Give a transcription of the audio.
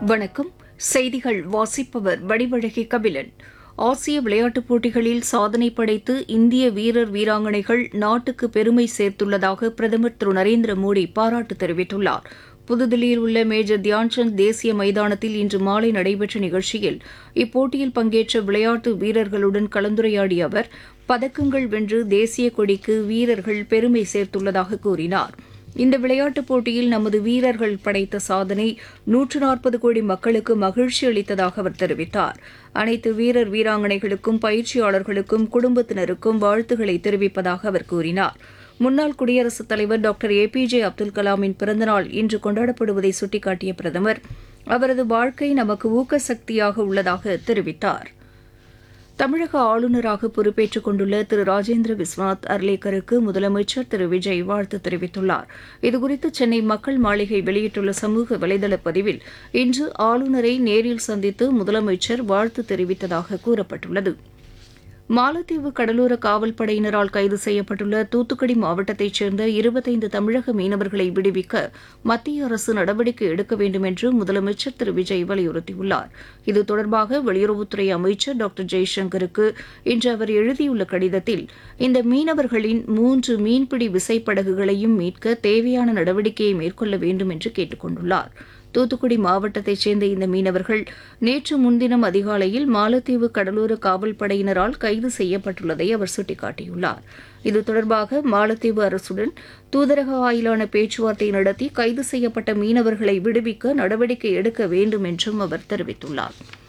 வணக்கம் செய்திகள் வாசிப்பவர் வடிவழகி கபிலன் ஆசிய விளையாட்டுப் போட்டிகளில் சாதனை படைத்து இந்திய வீரர் வீராங்கனைகள் நாட்டுக்கு பெருமை சேர்த்துள்ளதாக பிரதமர் திரு நரேந்திர மோடி பாராட்டு தெரிவித்துள்ளார் புதுதில்லியில் உள்ள மேஜர் தியான்சந்த் தேசிய மைதானத்தில் இன்று மாலை நடைபெற்ற நிகழ்ச்சியில் இப்போட்டியில் பங்கேற்ற விளையாட்டு வீரர்களுடன் கலந்துரையாடிய அவர் பதக்கங்கள் வென்று தேசிய கொடிக்கு வீரர்கள் பெருமை சேர்த்துள்ளதாக கூறினார் இந்த விளையாட்டுப் போட்டியில் நமது வீரர்கள் படைத்த சாதனை நூற்று நாற்பது கோடி மக்களுக்கு மகிழ்ச்சி அளித்ததாக அவர் தெரிவித்தார் அனைத்து வீரர் வீராங்கனைகளுக்கும் பயிற்சியாளர்களுக்கும் குடும்பத்தினருக்கும் வாழ்த்துக்களை தெரிவிப்பதாக அவர் கூறினார் முன்னாள் குடியரசுத் தலைவர் doctor A P J Abdul கலாமின் பிறந்தநாள் இன்று கொண்டாடப்படுவதை சுட்டிக்காட்டிய பிரதமர் அவரது வாழ்க்கை நமக்கு ஊக்க சக்தியாக உள்ளதாக தெரிவித்தார் தமிழக ஆளுநராக பொறுப்பேற்றுக் கொண்டுள்ள திரு ராஜேந்திர விஸ்வநாத் அர்லேக்கருக்கு முதலமைச்சர் திரு விஜய் வாழ்த்து தெரிவித்துள்ளார் இதுகுறித்து சென்னை மக்கள் மாளிகை வெளியிட்டுள்ள சமூக வலைதள பதிவில் இன்று ஆளுநரை நேரில் சந்தித்து முதலமைச்சர் வாழ்த்து தெரிவித்ததாக கூறப்பட்டுள்ளது மாலத்தீவு கடலோர காவல் படையினரால் கைது செய்யப்பட்டுள்ள தூத்துக்குடி மாவட்டத்தைச் சேர்ந்த இருபத்தைந்து தமிழக மீனவர்களை விடுவிக்க மத்திய அரசு நடவடிக்கை எடுக்க வேண்டும் என்று முதலமைச்சர் திரு விஜய் வலியுறுத்தியுள்ளார் இது தொடர்பாக வெளியுறவுத்துறை அமைச்சர் டாக்டர் ஜெய்சங்கருக்கு இன்று அவர் எழுதியுள்ள கடிதத்தில் இந்த மீனவர்களின் மூன்று மீன்பிடி விசைப்படகுகளையும் மீட்க தேவையான நடவடிக்கையை மேற்கொள்ள வேண்டும் என்று கேட்டுக் கொண்டுள்ளார் தூத்துக்குடி மாவட்டத்தைச் சேர்ந்த இந்த மீனவர்கள் நேற்று முன்தினம் அதிகாலையில் மாலத்தீவு கடலோர காவல் படையினரால் கைது செய்யப்பட்டுள்ளதை அவர் சுட்டிக்காட்டியுள்ளார் இது தொடர்பாக மாலத்தீவு அரசுடன் தூதரக வாயிலான பேச்சுவார்த்தை நடத்தி கைது செய்யப்பட்ட மீனவர்களை விடுவிக்க நடவடிக்கை எடுக்க வேண்டும் என்றும் அவர் தெரிவித்துள்ளார்